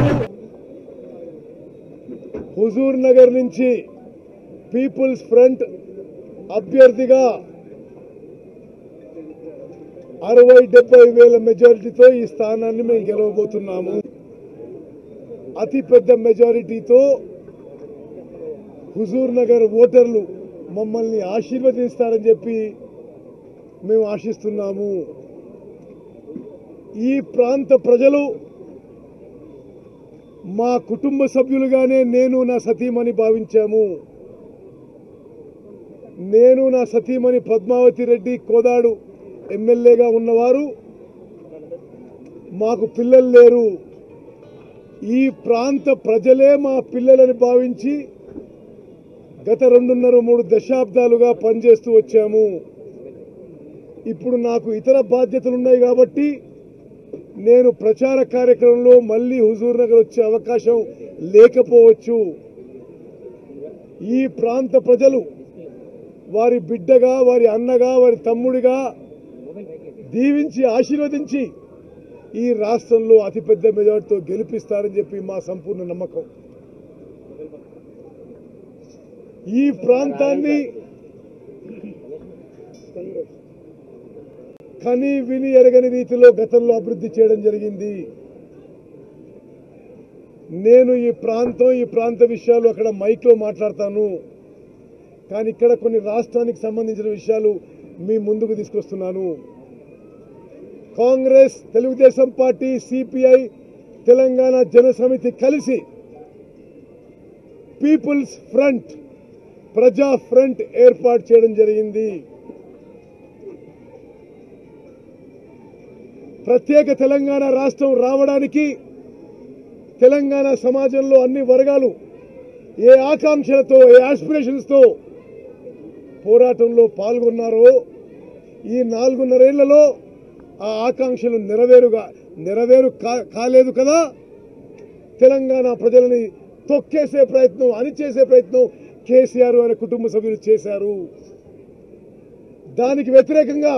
హుజూర్ నగర్ నుంచి peoples front అభ్యర్థిగా అరవై డెబ్బై వేల మెజారిటీతో ఈ స్థానాన్ని మేము గెలవబోతున్నాము అతి పెద్ద మెజారిటీతో హుజూర్ నగర్ ఓటర్లు మమ్మల్ని ఆశీర్వదిస్తారని చెప్పి మేము ఆశిస్తున్నాము ఈ ప్రాంత ప్రజలు మా కుటుంబ సభ్యులుగానే నేను నా సతీమణి భావించాము నేను నా సతీమణి పద్మావతి రెడ్డి కోదాడు ఎమ్మెల్యేగా ఉన్నవారు మాకు పిల్లలు లేరు ఈ ప్రాంత ప్రజలే మా పిల్లలని భావించి గత రెండున్నర మూడు దశాబ్దాలుగా పనిచేస్తూ వచ్చాము ఇప్పుడు నాకు ఇతర బాధ్యతలు ఉన్నాయి కాబట్టి నేను ప్రచార కార్యక్రమంలో మళ్ళీ హుజూర్ నగర్ వచ్చే అవకాశం లేకపోవచ్చు ఈ ప్రాంత ప్రజలు వారి బిడ్డగా వారి అన్నగా వారి తమ్ముడిగా దీవించి ఆశీర్వదించి ఈ రాష్ట్రంలో అతిపెద్ద మెజార్టీతో గెలిపిస్తారని చెప్పి మా సంపూర్ణ నమ్మకం ఈ ప్రాంతాన్ని కని విని ఎరగని రీతిలో గతంలో అభివృద్ధి చేయడం జరిగింది నేను ఈ ప్రాంతం ఈ ప్రాంత విషయాలు అక్కడ మైక్లో మాట్లాడతాను కానీ ఇక్కడ కొన్ని రాష్ట్రానికి సంబంధించిన విషయాలు మీ ముందుకు తీసుకొస్తున్నాను కాంగ్రెస్ తెలుగుదేశం పార్టీ సిపిఐ తెలంగాణ జన సమితి కలిసి పీపుల్స్ ఫ్రంట్ ప్రజా ఫ్రంట్ ఏర్పాటు చేయడం జరిగింది ప్రత్యేక తెలంగాణ రాష్ట్రం రావడానికి తెలంగాణ సమాజంలో అన్ని వర్గాలు ఏ ఆకాంక్షలతో ఏ ఆస్పిరేషన్స్తో పోరాటంలో పాల్గొన్నారో ఈ నాలుగున్నరేళ్లలో ఆ ఆకాంక్షలు నెరవేరుగా నెరవేరు కా- కాలేదు కదా తెలంగాణ ప్రజలని తొక్కేసే ప్రయత్నం అణిచేసే ప్రయత్నం కేసీఆర్ అనే కుటుంబ సభ్యులు చేశారు దానికి వ్యతిరేకంగా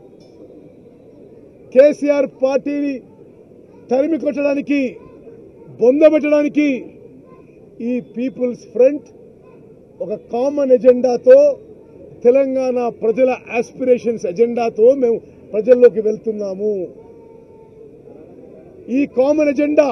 కేసీఆర్ పార్టీని తరిమి కొట్టడానికి బొందబెట్టడానికి ఈ పీపుల్స్ ఫ్రంట్ ఒక కామన్ ఎజెండాతో తెలంగాణ ప్రజల ఆస్పిరేషన్స్ ఎజెండాతో మేము ప్రజల్లోకి వెళ్తున్నాము ఈ కామన్ ఎజెండా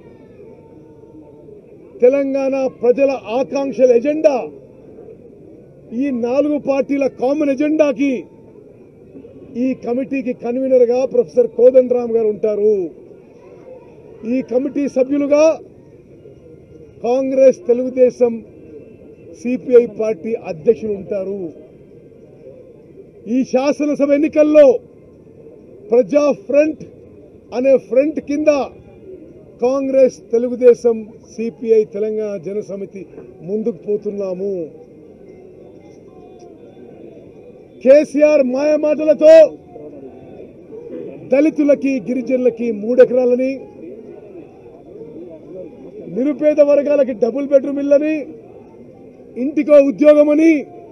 తెలంగాణ ప్రజల ఆకాంక్షల ఎజెండా ఈ నాలుగు పార్టీల కామన్ ఎజెండాకి ఈ కమిటీకి కన్వీనర్ గా ప్రొఫెసర్ కోదండరామ్ గారు ఉంటారు ఈ కమిటీ సభ్యులుగా కాంగ్రెస్ తెలుగుదేశం సిపిఐ పార్టీ అధ్యక్షులు ఉంటారు ఈ శాసనసభ ఎన్నికల్లో ప్రజా ఫ్రంట్ అనే ఫ్రంట్ కింద కాంగ్రెస్ తెలుగుదేశం సిపిఐ తెలంగాణ జన సమితి ముందుకు పోతున్నాము కేసీఆర్ మాయమాటలతో దళితులకి గిరిజనులకి మూడెకరాలని నిరుపేద వర్గాలకి డబుల్ బెడ్రూమ్ ఇల్లని ఇంటికో ఉద్యోగమని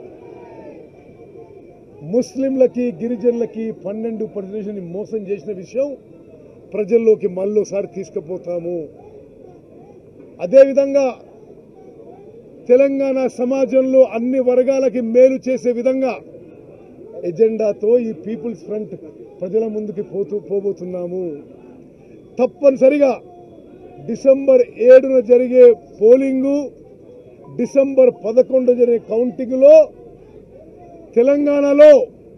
ముస్లింలకి గిరిజనులకి పన్నెండు పర్సెంట్ మోసం చేసిన విషయం ప్రజల్లోకి మళ్ళోసారి తీసుకుపోతాము అదేవిధంగా తెలంగాణ సమాజంలో అన్ని వర్గాలకి మేలు చేసే విధంగా ఎజెండాతో ఈ పీపుల్స్ ఫ్రంట్ ప్రజల ముందుకు పోతూ పోబోతున్నాము తప్పనిసరిగా డిసెంబర్ ఏడున జరిగే పోలింగు డిసెంబర్ పదకొండు జరిగే కౌంటింగ్లో తెలంగాణలో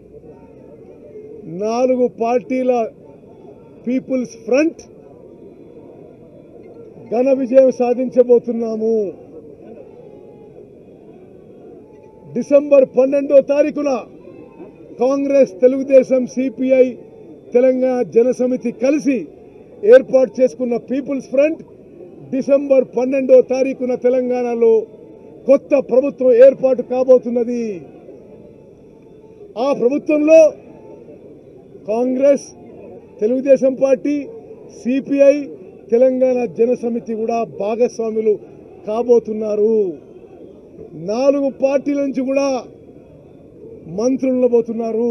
నాలుగు పార్టీల పీపుల్స్ ఫ్రంట్ ఘన విజయం సాధించబోతున్నాము డిసెంబర్ పన్నెండో తారీఖున కాంగ్రెస్ తెలుగుదేశం సిపిఐ తెలంగాణ జనసమితి కలిసి ఏర్పాటు చేసుకున్న పీపుల్స్ ఫ్రంట్ డిసెంబర్ పన్నెండో తారీఖున తెలంగాణలో కొత్త ప్రభుత్వం ఏర్పాటు కాబోతున్నది ఆ ప్రభుత్వంలో కాంగ్రెస్ తెలుగుదేశం పార్టీ సిపిఐ తెలంగాణ జనసమితి కూడా భాగస్వాములు కాబోతున్నారు నాలుగు పార్టీల నుంచి కూడా మంత్రులు ఉండబోతున్నారు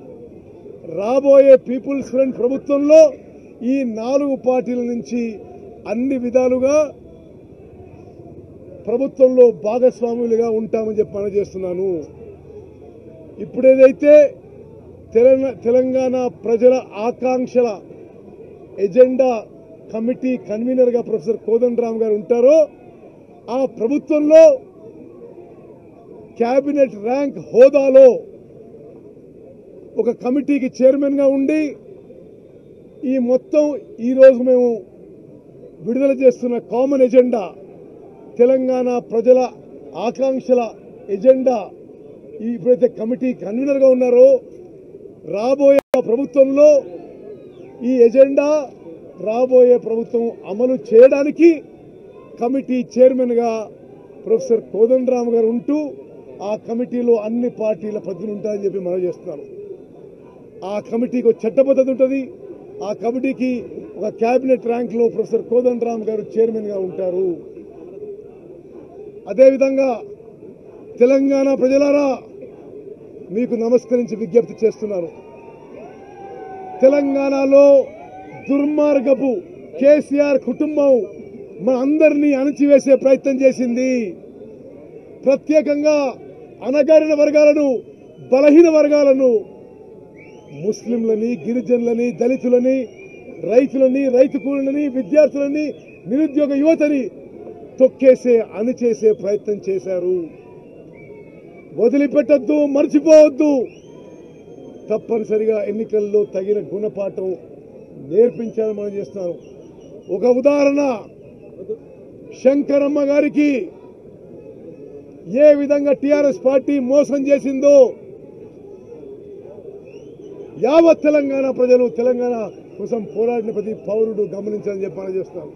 రాబోయే పీపుల్స్ ఫ్రంట్ ప్రభుత్వంలో ఈ నాలుగు పార్టీల నుంచి అన్ని విధాలుగా ప్రభుత్వంలో భాగస్వాములుగా ఉంటామని చెప్పి మనం చేస్తున్నాను ఇప్పుడేదైతే తెలంగాణ తెలంగాణ ప్రజల ఆకాంక్షల ఎజెండా కమిటీ కన్వీనర్గా ప్రొఫెసర్ కోదండరామ్ గారు ఉంటారో ఆ ప్రభుత్వంలో క్యాబినెట్ ర్యాంక్ హోదాలో ఒక కమిటీకి చైర్మన్గా ఉండి ఈ మొత్తం ఈరోజు మేము విడుదల చేస్తున్న కామన్ ఎజెండా తెలంగాణ ప్రజల ఆకాంక్షల ఎజెండా ఈ ఇప్పుడైతే కమిటీ కన్వీనర్గా ఉన్నారో రాబోయే ప్రభుత్వంలో ఈ ఎజెండా రాబోయే ప్రభుత్వం అమలు చేయడానికి కమిటీ చైర్మన్గా ప్రొఫెసర్ కోదండరామ్ గారు ఉంటూ ఆ కమిటీలో అన్ని పార్టీల ప్రతినిధులు ఉంటారని చెప్పి మనం చేస్తున్నాను ఆ కమిటీకి ఒక చట్టబద్ధత ఉంటుంది ఆ కమిటీకి ఒక కేబినెట్ ర్యాంక్లో ప్రొఫెసర్ కోదండరామ్ గారు చైర్మన్గా ఉంటారు అదేవిధంగా తెలంగాణ ప్రజలారా మీకు నమస్కరించి విజ్ఞప్తి చేస్తున్నాను తెలంగాణలో దుర్మార్గపు కేసీఆర్ కుటుంబం మన అందరినీ అణచివేసే ప్రయత్నం చేసింది ప్రత్యేకంగా అణగారిన వర్గాలను బలహీన వర్గాలను ముస్లింలని గిరిజనులని దళితులని రైతులని రైతు కూలీలని విద్యార్థులని నిరుద్యోగ యువతని తొక్కేసే అణిచేసే ప్రయత్నం చేశారు వదిలిపెట్టద్దు మర్చిపోవద్దు తప్పనిసరిగా ఎన్నికల్లో తగిన గుణపాఠం నేర్పించాలని మనం చేస్తున్నాను ఒక ఉదాహరణ శంకరమ్మ గారికి ఏ విధంగా టిఆర్ఎస్ పార్టీ మోసం చేసిందో యావత్ తెలంగాణ ప్రజలు తెలంగాణ కోసం పోరాడిన ప్రతి పౌరుడు గమనించాలని చెప్పి మనం చేస్తున్నాం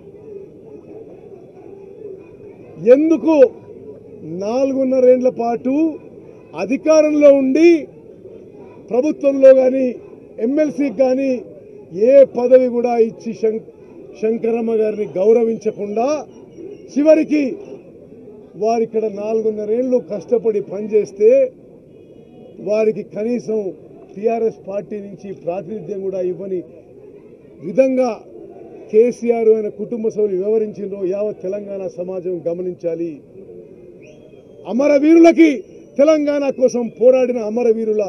ఎందుకు నాలుగున్నరేండ్ల పాటు అధికారంలో ఉండి ప్రభుత్వంలో కానీ ఎమ్మెల్సీకి కానీ ఏ పదవి కూడా ఇచ్చి శం- శంకరమ్మ గారిని గౌరవించకుండా చివరికి వారిక్కడ నాలుగున్నరేళ్లు కష్టపడి పనిచేస్తే వారికి కనీసం టిఆర్ఎస్ పార్టీ నుంచి ప్రాతినిధ్యం కూడా ఇవ్వని విధంగా కేసీఆర్ ఆయన కుటుంబ సభ్యులు వివరించిండ్రో యావత్ తెలంగాణ సమాజం గమనించాలి అమరవీరులకి తెలంగాణ కోసం పోరాడిన అమరవీరుల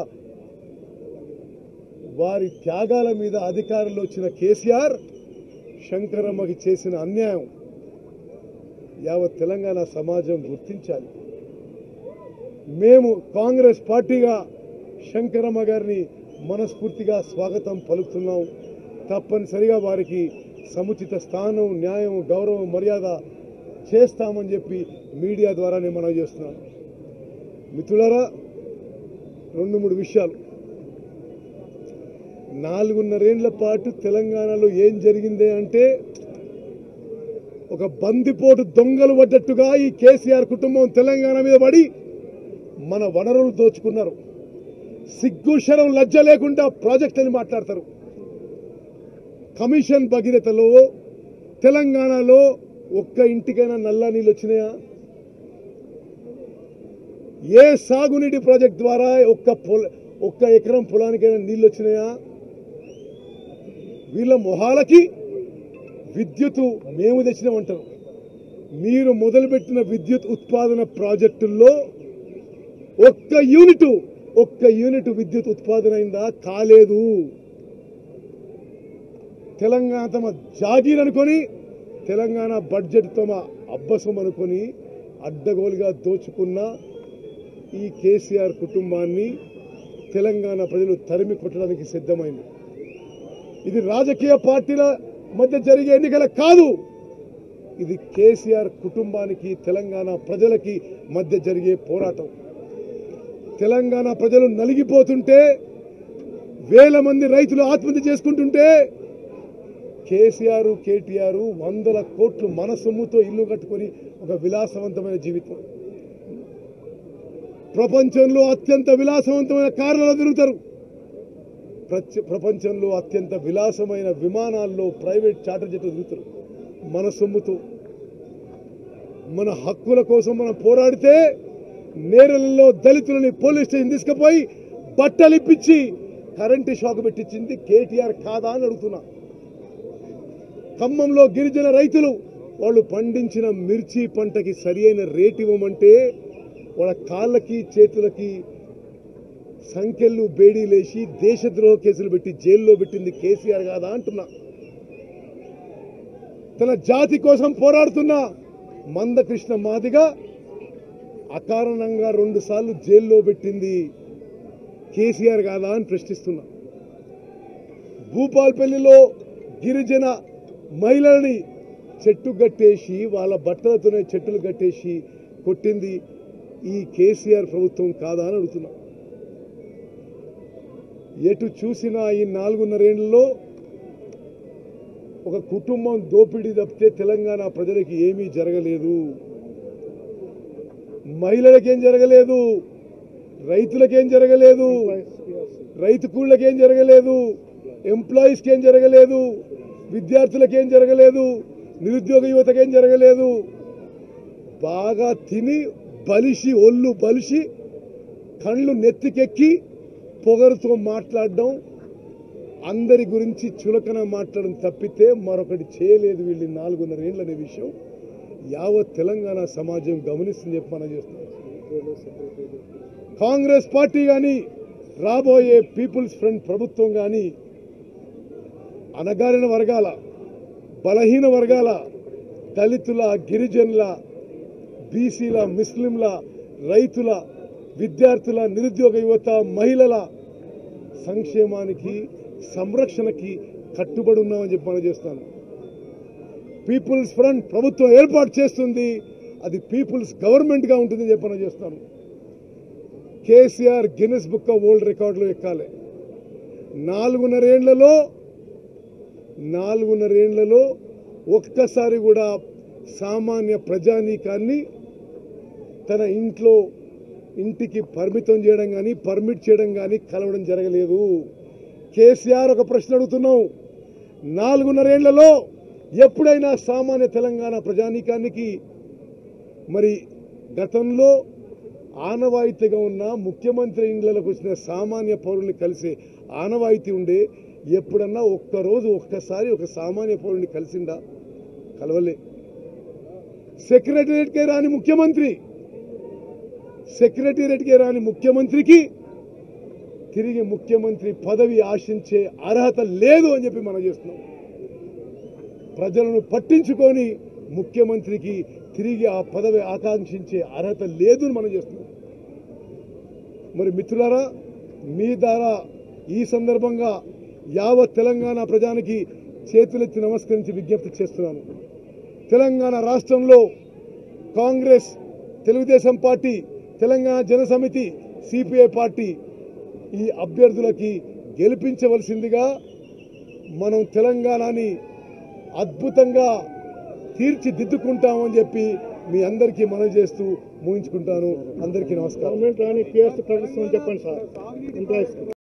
వారి త్యాగాల మీద అధికారంలో వచ్చిన కేసీఆర్ శంకరమ్మకి చేసిన అన్యాయం యావత్ తెలంగాణ సమాజం గుర్తించాలి మేము కాంగ్రెస్ పార్టీగా శంకరమ్మ గారిని మనస్ఫూర్తిగా స్వాగతం పలుకుతున్నాం తప్పనిసరిగా వారికి సముచిత స్థానం న్యాయం గౌరవం మర్యాద చేస్తామని చెప్పి మీడియా ద్వారా నేను మనవి చేస్తున్నాను మిత్రులారా రెండు మూడు విషయాలు నాలుగున్నరేండ్ల పాటు తెలంగాణలో ఏం జరిగిందే అంటే ఒక బందిపోటు దొంగలు పడ్డట్టుగా ఈ కేసీఆర్ కుటుంబం తెలంగాణ మీద పడి మన వనరులు దోచుకున్నారు సిగ్గు శరం లజ్జ లేకుండా ప్రాజెక్ట్ అని మాట్లాడతారు కమిషన్ భగీరథలో తెలంగాణలో ఒక్క ఇంటికైనా నల్ల నీళ్ళు వచ్చినాయా ఏ సాగునీటి ప్రాజెక్ట్ ద్వారా ఒక్క పొల ఒక్క ఎకరం పొలానికైనా నీళ్ళు వచ్చినాయా వీళ్ళ మొహాలకి విద్యుత్ మేము తెచ్చినామంటారు మీరు మొదలుపెట్టిన విద్యుత్ ఉత్పాదన ప్రాజెక్టుల్లో ఒక్క యూనిట్ ఒక్క యూనిట్ విద్యుత్ ఉత్పాదన అయిందా కాలేదు తెలంగాణ తమ జాగీర్ అనుకొని తెలంగాణ బడ్జెట్ తమ అబ్బసం అనుకొని అడ్డగోలుగా దోచుకున్న ఈ కేసీఆర్ కుటుంబాన్ని తెలంగాణ ప్రజలు తరిమి కొట్టడానికి సిద్ధమైంది ఇది రాజకీయ పార్టీల మధ్య జరిగే ఎన్నికల కాదు ఇది కేసీఆర్ కుటుంబానికి తెలంగాణ ప్రజలకి మధ్య జరిగే పోరాటం తెలంగాణ ప్రజలు నలిగిపోతుంటే వేల మంది రైతులు ఆత్మహత్య చేసుకుంటుంటే కేసీఆర్ కేటీఆర్ వందల కోట్లు మన సొమ్ముతో ఇల్లు కట్టుకొని ఒక విలాసవంతమైన జీవితం ప్రపంచంలో అత్యంత విలాసవంతమైన కార్లలో తిరుగుతారు ప్రచ- ప్రపంచంలో అత్యంత విలాసమైన విమానాల్లో ప్రైవేట్ చార్టర్ జట్లు తిరుగుతారు మన సొమ్ముతో మన హక్కుల కోసం మనం పోరాడితే నేరలలో దళితులని పోలీస్ స్టేషన్ తీసుకుపోయి బట్టలు ఇప్పించి కరెంటు షాక్ పెట్టించింది కేటీఆర్ కాదా అని అడుగుతున్నా ఖమ్మంలో గిరిజన రైతులు వాళ్ళు పండించిన మిర్చి పంటకి సరి అయిన రేట్ ఇవ్వమంటే వాళ్ళ కాళ్ళకి చేతులకి సంఖ్యలు బేడీలేసి దేశద్రోహ కేసులు పెట్టి జైల్లో పెట్టింది కేసీఆర్ కాదా అంటున్నా తన జాతి కోసం పోరాడుతున్న మందకృష్ణ మాదిగా అకారణంగా రెండు సార్లు జైల్లో పెట్టింది కేసీఆర్ కాదా అని ప్రశ్నిస్తున్నా భూపాల్పల్లిలో గిరిజన మహిళలని చెట్టు కట్టేసి వాళ్ళ బట్టలతోనే చెట్టులు కట్టేసి కొట్టింది ఈ కేసీఆర్ ప్రభుత్వం కాదా అని అడుగుతున్నా ఎటు చూసినా ఈ నాలుగున్నరేళ్లలో ఒక కుటుంబం దోపిడీ తప్పితే తెలంగాణ ప్రజలకి ఏమీ జరగలేదు మహిళలకేం జరగలేదు రైతులకేం జరగలేదు రైతు కూళ్ళకేం జరగలేదు ఎంప్లాయీస్కి ఏం జరగలేదు విద్యార్థులకేం జరగలేదు నిరుద్యోగ యువతకేం జరగలేదు బాగా తిని బలిసి ఒళ్ళు బలిసి కళ్ళు నెత్తికెక్కి పొగరుతో మాట్లాడడం అందరి గురించి చులకన మాట్లాడడం తప్పితే మరొకటి చేయలేదు వీళ్ళు ఈ నాలుగున్నర ఏళ్ళు అనే విషయం యావత్ తెలంగాణ సమాజం గమనిస్తుంది చెప్పి మనం చేస్తున్నాం కాంగ్రెస్ పార్టీ కానీ రాబోయే పీపుల్స్ ఫ్రంట్ ప్రభుత్వం కానీ అనగారిన వర్గాల బలహీన వర్గాల దళితుల గిరిజనుల బీసీల ముస్లింల రైతుల విద్యార్థుల నిరుద్యోగ యువత మహిళల సంక్షేమానికి సంరక్షణకి కట్టుబడి ఉన్నామని చెప్పి మనం చేస్తాను పీపుల్స్ ఫ్రంట్ ప్రభుత్వం ఏర్పాటు చేస్తుంది అది పీపుల్స్ గవర్నమెంట్ గా ఉంటుందని చెప్పి మనం చేస్తాను KCR Guinness book of world రికార్డులో ఎక్కాలి నాలుగున్నరేళ్లలో నాలుగున్నరేళ్లలో ఒక్కసారి కూడా సామాన్య ప్రజానీకాన్ని తన ఇంట్లో ఇంటికి పరిమితం చేయడం కానీ పర్మిట్ చేయడం కానీ కలవడం జరగలేదు కేసీఆర్ ఒక ప్రశ్న అడుగుతున్నాం నాలుగున్నరేళ్లలో ఎప్పుడైనా సామాన్య తెలంగాణ ప్రజానీకానికి మరి గతంలో ఆనవాయితీగా ఉన్న ముఖ్యమంత్రి ఇండ్లకు వచ్చిన సామాన్య పౌరుల్ని కలిసే ఆనవాయితీ ఉండే ఎప్పుడన్నా ఒక్కరోజు ఒక్కసారి ఒక సామాన్య పౌరుని కలిసిందా కలవలే సెక్రటరియట్కే రాని ముఖ్యమంత్రి సెక్రటేరియట్కే రాని ముఖ్యమంత్రికి తిరిగి ముఖ్యమంత్రి పదవి ఆశించే అర్హత లేదు అని చెప్పి మనం చేస్తున్నాం ప్రజలను పట్టించుకొని ముఖ్యమంత్రికి తిరిగి ఆ పదవి ఆకాంక్షించే అర్హత లేదు అని మనం చేస్తున్నాం మరి మిత్రులారా మీ ద్వారా ఈ సందర్భంగా యావత్ తెలంగాణ ప్రజానికి చేతులెత్తి నమస్కరించి విజ్ఞప్తి చేస్తున్నాను తెలంగాణ రాష్ట్రంలో Congress Telugu Desam party Telangana Jana Samithi CPI party ఈ అభ్యర్థులకి గెలిపించవలసిందిగా మనం తెలంగాణని అద్భుతంగా తీర్చిదిద్దుకుంటామని చెప్పి మీ అందరికీ మనవి చేస్తూ ముగించుకుంటాను అందరికీ నమస్కారం గవర్నమెంట్ రాని పిఎస్ ప్రకటిస్తామని చెప్పండి సార్ ఎంప్లాయీస్